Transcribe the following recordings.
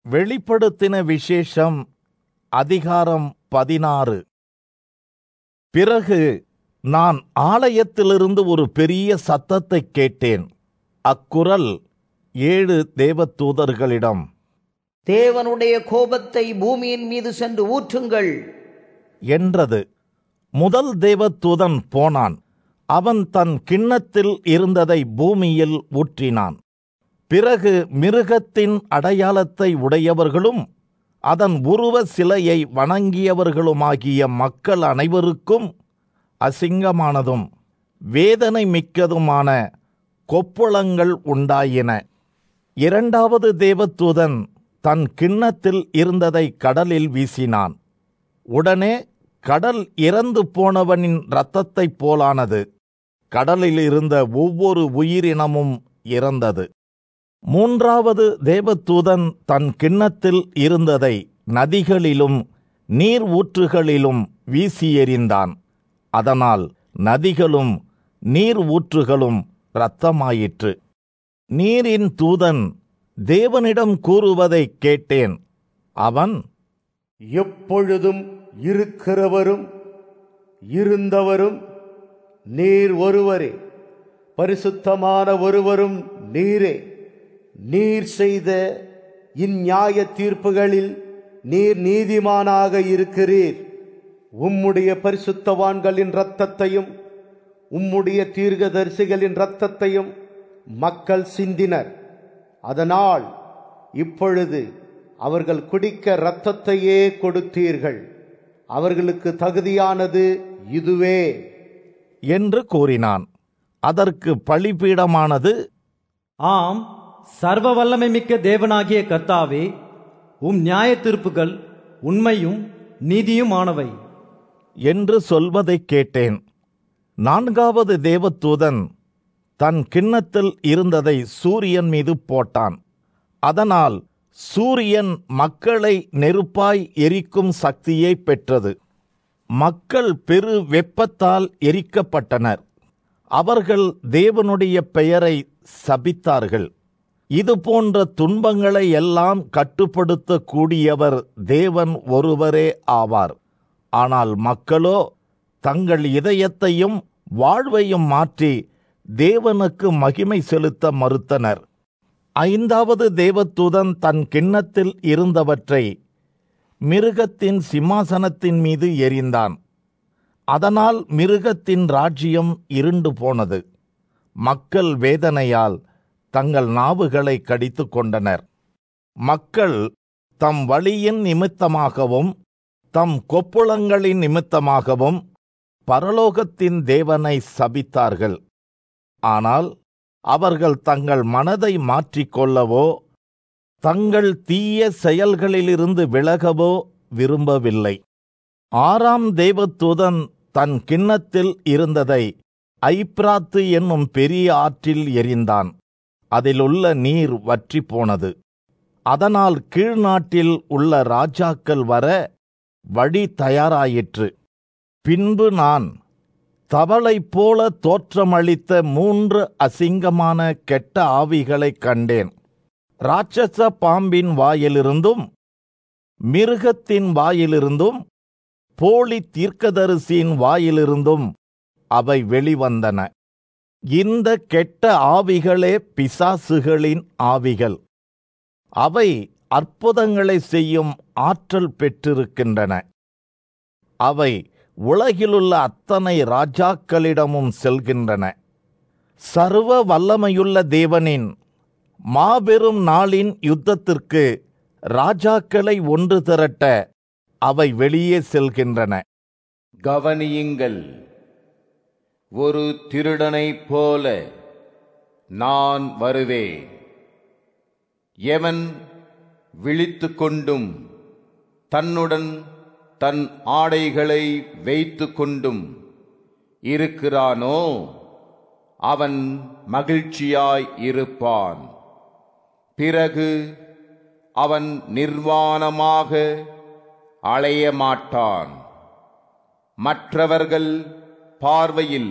வெளிப்படுத்தின விசேஷம் அதிகாரம் பதினாறு பிறகு நான் ஆலயத்திலிருந்து ஒரு பெரிய சத்தத்தைக் கேட்டேன் அக்குரல் ஏழு தேவதூதர்களிடம் தேவனுடைய கோபத்தை பூமியின் மீது சென்று ஊற்றுங்கள் என்றது முதல் தேவதூதன் போனான் அவன் தன் கிண்ணத்தில் இருந்ததை பூமியில் ஊற்றினான் பிறகு மிருகத்தின் அடையாளத்தை உடையவர்களும் அதன் உருவ சிலையை வணங்கியவர்களுமாகிய மக்கள் அனைவருக்கும் அசிங்கமானதும் வேதனை மிக்கதுமான கொப்புளங்கள் உண்டாயின இரண்டாவது தேவதூதன் தன் கிண்ணத்தில் இருந்ததை கடலில் வீசினான் உடனே கடல் இறந்து போனவனின் இரத்தத்தைப் போலானது கடலில் இருந்த ஒவ்வொரு உயிரினமும் இறந்தது மூன்றாவது தேவதூதன் தன் கிண்ணத்தில் இருந்ததை நதிகளிலும் நீர் ஊற்றுகளிலும் வீசி எறிந்தான் அதனால் நதிகளும் நீர் ஊற்றுகளும் இரத்தமாயிற்று நீரின் தூதன் தேவனிடம் கூறுவதைக் கேட்டேன் அவன் எப்பொழுதும் இருக்கிறவரும் இருந்தவரும் நீர் ஒருவரே பரிசுத்தமான ஒருவரும் நீரே நீர் செய்த இந்நியாய தீர்ப்புகளில் நீர் நீதிமானாக இருக்கிறீர் உம்முடைய பரிசுத்தவான்களின் இரத்தத்தையும் உம்முடைய தீர்க்கதரிசிகளின் இரத்தத்தையும் மக்கள் சிந்தினர் அதனால் இப்பொழுது அவர்கள் குடிக்க இரத்தத்தையே கொடுத்தீர்கள் அவர்களுக்கு தகுதியானது இதுவே என்று கூறினான் அதற்கு பலிபீடமானது ஆம் சர்வ வல்லமை மிக்க தேவனாகிய கர்த்தாவே உம் நியாய தீர்ப்புகள் உண்மையும் நீதியுமானவை என்று சொல்வதைக் கேட்டேன் நான்காவது தேவதூதன் தன் கிண்ணத்தில் இருந்ததை சூரியன் மீது போட்டான் அதனால் சூரியன் மக்களை நெருப்பாய் எரிக்கும் சக்தியை பெற்றது மக்கள் பெரு வெப்பத்தால் எரிக்கப்பட்டனர் அவர்கள் தேவனுடைய பெயரை சபித்தார்கள் இது போன்ற துன்பங்களை எல்லாம் கட்டுப்படுத்த கூடியவர் தேவன் ஒருவரே ஆவார் ஆனால் மக்களோ தங்கள் இதயத்தையும் வாழ்வையும் மாற்றி தேவனுக்கு மகிமை செலுத்த மறுத்தனர் ஐந்தாவது தேவதூதன் தன் கிண்ணத்தில் இருந்தவற்றை மிருகத்தின் சிம்மாசனத்தின் மீது எறிந்தான் அதனால் மிருகத்தின் ராஜ்யம் இருண்டு போனது மக்கள் வேதனையால் தங்கள் நாவுகளை கடித்து கொண்டனர் மக்கள் தம் வழியின் நிமித்தமாகவும் தம் கொப்புளங்களின் நிமித்தமாகவும் பரலோகத்தின் தேவனை சபித்தார்கள் ஆனால் அவர்கள் தங்கள் மனதை மாற்றிக்கொள்ளவோ தங்கள் தீய செயல்களிலிருந்து விலகவோ விரும்பவில்லை ஆறாம் தேவதூதன் தன் கிண்ணத்தில் இருந்ததை ஐப்ராத்து என்னும் பெரிய ஆற்றில் எறிந்தான் அதிலுள்ள நீர் வற்றி போனது அதனால் கீழ்நாட்டில் உள்ள ராஜாக்கள் வர வழி தயாராயிற்று பின்பு நான் தவளை போல தோற்றமளித்த மூன்று அசிங்கமான கெட்ட ஆவிகளைக் கண்டேன் ராட்சச பாம்பின் வாயிலிருந்தும் மிருகத்தின் வாயிலிருந்தும் போலி தீர்க்கதரிசியின் வாயிலிருந்தும் அவை வெளிவந்தன இந்த கெட்ட ஆவிகளே பிசாசுகளின் ஆவிகள் அவை அற்புதங்களை செய்யும் ஆற்றல் பெற்றிருக்கின்றன அவை உலகிலுள்ள அத்தனை ராஜாக்களிடமும் செல்கின்றன சர்வ வல்லமையுள்ள தேவனின் மாபெரும் நாளின் யுத்தத்திற்கு ராஜாக்களை ஒன்று திரட்ட அவை வெளியே செல்கின்றன கவனியுங்கள் ஒரு திருடனைப் போல நான் வருவேன் எவன் விழித்து கொண்டும் தன்னுடன் தன் ஆடைகளை வைத்து கொண்டும் இருக்கிறானோ அவன் மகிழ்ச்சியாய் இருப்பான் பிறகு அவன் நிர்வாணமாக அலைய மாட்டான் மற்றவர்கள் பார்வையில்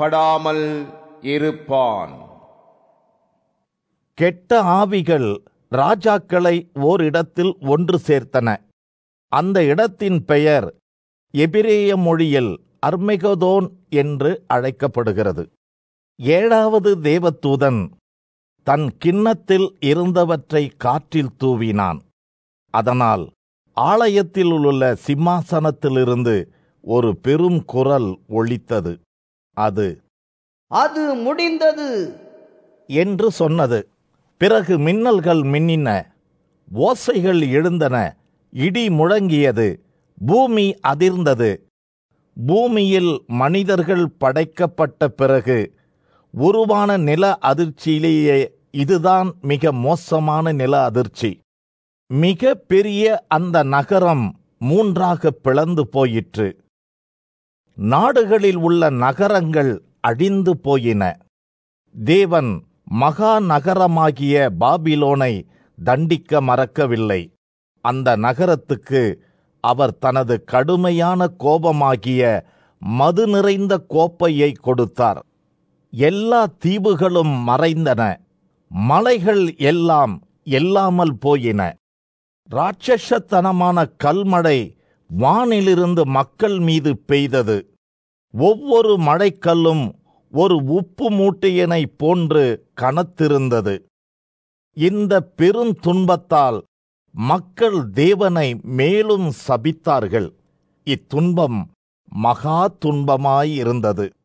வெட்கப்படாமல் இருப்பான் கெட்ட ஆவிகள் ராஜாக்களை ஓரிடத்தில் ஒன்று சேர்த்தன அந்த இடத்தின் பெயர் எபிரேய மொழியில் அர்மெகதோன் என்று அழைக்கப்படுகிறது ஏழாவது தேவதூதன் தன் கிண்ணத்தில் இருந்தவற்றை காற்றில் தூவினான் அதனால் ஆலயத்தில் உள்ள சிம்மாசனத்திலிருந்து ஒரு பெரும் குரல் ஒலித்தது அது அது முடிந்தது என்று சொன்னது பிறகு மின்னல்கள் மின்னின ஓசைகள் எழுந்தன இடி முழங்கியது பூமி அதிர்ந்தது பூமியில் மனிதர்கள் படைக்கப்பட்ட பிறகு உருவான நில அதிர்ச்சியிலேயே இதுதான் மிக மோசமான நில அதிர்ச்சி மிக பெரிய அந்த நகரம் மூன்றாக பிளந்து போயிற்று நாடுகளில் உள்ள நகரங்கள் அழிந்து போயின தேவன் மகா நகரமாகிய பாபிலோனை தண்டிக்க மறக்கவில்லை அந்த நகரத்துக்கு அவர் தனது கடுமையான கோபமாகிய மது நிறைந்த கோப்பையை கொடுத்தார் எல்லா தீவுகளும் மறைந்தன மலைகள் எல்லாம் எல்லாமல் போயின ராட்சசத்தனமான கல்மழை வானிலிருந்து மக்கள் மீது பெய்தது ஒவ்வொரு மழைக்கல்லும் ஒரு உப்பு மூட்டையனைப் போன்று கனத்திருந்தது இந்த பெருந்துன்பத்தால் மக்கள் தேவனை மேலும் சபித்தார்கள் இத்துன்பம் மகா துன்பமாயிருந்தது